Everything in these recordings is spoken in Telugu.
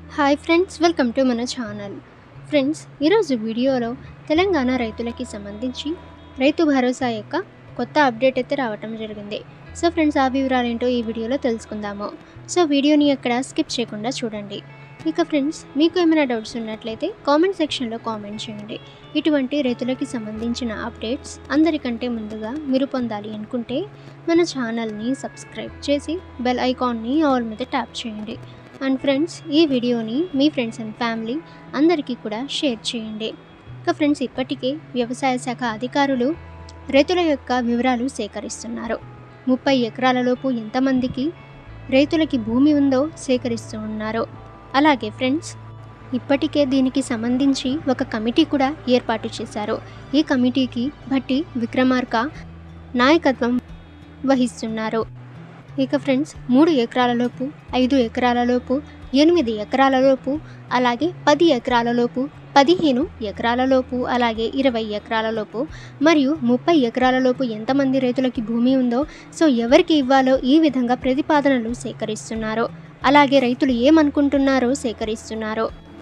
హాయ్ ఫ్రెండ్స్ వెల్కమ్ టు మన ఛానల్ ఫ్రెండ్స్ ఈరోజు వీడియోలో తెలంగాణ రైతులకి సంబంధించి రైతు భరోసా యొక్క కొత్త అప్డేట్ అయితే రావటం జరిగింది సో ఫ్రెండ్స్ ఆ వివరాలు ఏంటో ఈ వీడియోలో తెలుసుకుందాము సో వీడియోని ఎక్కడ స్కిప్ చేయకుండా చూడండి ఇక ఫ్రెండ్స్ మీకు ఏమైనా డౌట్స్ ఉన్నట్లయితే కామెంట్ సెక్షన్లో కామెంట్ చేయండి ఇటువంటి రైతులకి సంబంధించిన అప్డేట్స్ అందరికంటే ముందుగా మీరు పొందాలి అనుకుంటే మన ఛానల్ని సబ్స్క్రైబ్ చేసి బెల్ ఐకాన్ని ఆల్ మీద ట్యాప్ చేయండి అండ్ ఫ్రెండ్స్ ఈ వీడియోని మీ ఫ్రెండ్స్ అండ్ ఫ్యామిలీ అందరికీ కూడా షేర్ చేయండి ఇక ఫ్రెండ్స్ ఇప్పటికే వ్యవసాయ శాఖ అధికారులు రైతుల యొక్క వివరాలు సేకరిస్తున్నారు ముప్పై ఎకరాలలోపు ఎంతమందికి రైతులకి భూమి ఉందో సేకరిస్తూ ఉన్నారు అలాగే ఫ్రెండ్స్ ఇప్పటికే దీనికి సంబంధించి ఒక కమిటీ కూడా ఏర్పాటు చేశారు ఈ కమిటీకి భట్టి విక్రమార్క నాయకత్వం వహిస్తున్నారు ఇక ఫ్రెండ్స్ మూడు ఎకరాలలోపు ఐదు ఎకరాలలోపు ఎనిమిది ఎకరాలలోపు అలాగే పది ఎకరాలలోపు పదిహేను ఎకరాలలోపు అలాగే ఇరవై ఎకరాలలోపు మరియు ముప్పై ఎకరాలలోపు ఎంతమంది రైతులకి భూమి ఉందో సో ఎవరికి ఇవ్వాలో ఈ విధంగా ప్రతిపాదనలు సేకరిస్తున్నారు అలాగే రైతులు ఏమనుకుంటున్నారో సేకరిస్తున్నారు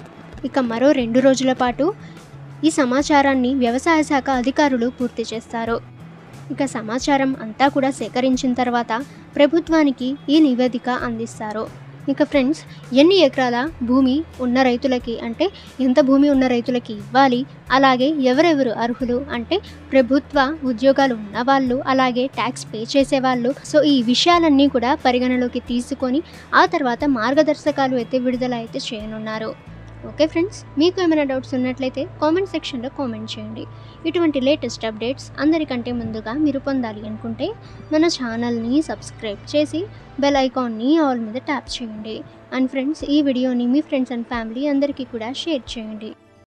ఇక మరో రెండు రోజుల పాటు ఈ సమాచారాన్ని వ్యవసాయ శాఖ అధికారులు పూర్తి చేస్తారు ఇక సమాచారం అంతా కూడా సేకరించిన తర్వాత ప్రభుత్వానికి ఈ నివేదిక అందిస్తారు ఇక ఫ్రెండ్స్ ఎన్ని ఎకరాల భూమి ఉన్న రైతులకి అంటే ఎంత భూమి ఉన్న రైతులకి ఇవ్వాలి అలాగే ఎవరెవరు అర్హులు అంటే ప్రభుత్వ ఉద్యోగాలు ఉన్న వాళ్ళు అలాగే ట్యాక్స్ పే చేసేవాళ్ళు సో ఈ విషయాలన్నీ కూడా పరిగణలోకి తీసుకొని ఆ తర్వాత మార్గదర్శకాలు అయితే విడుదల అయితే చేయనున్నారు ఓకే ఫ్రెండ్స్ మీకు ఏమైనా డౌట్స్ ఉన్నట్లయితే కామెంట్ సెక్షన్లో కామెంట్ చేయండి ఇటువంటి లేటెస్ట్ అప్డేట్స్ అందరికంటే ముందుగా మీరు పొందాలి అనుకుంటే మన ఛానల్ని సబ్స్క్రైబ్ చేసి బెల్ ఐకాన్ని ఆల్ మీద ట్యాప్ చేయండి అండ్ ఫ్రెండ్స్ ఈ వీడియోని మీ ఫ్రెండ్స్ అండ్ ఫ్యామిలీ అందరికీ కూడా షేర్ చేయండి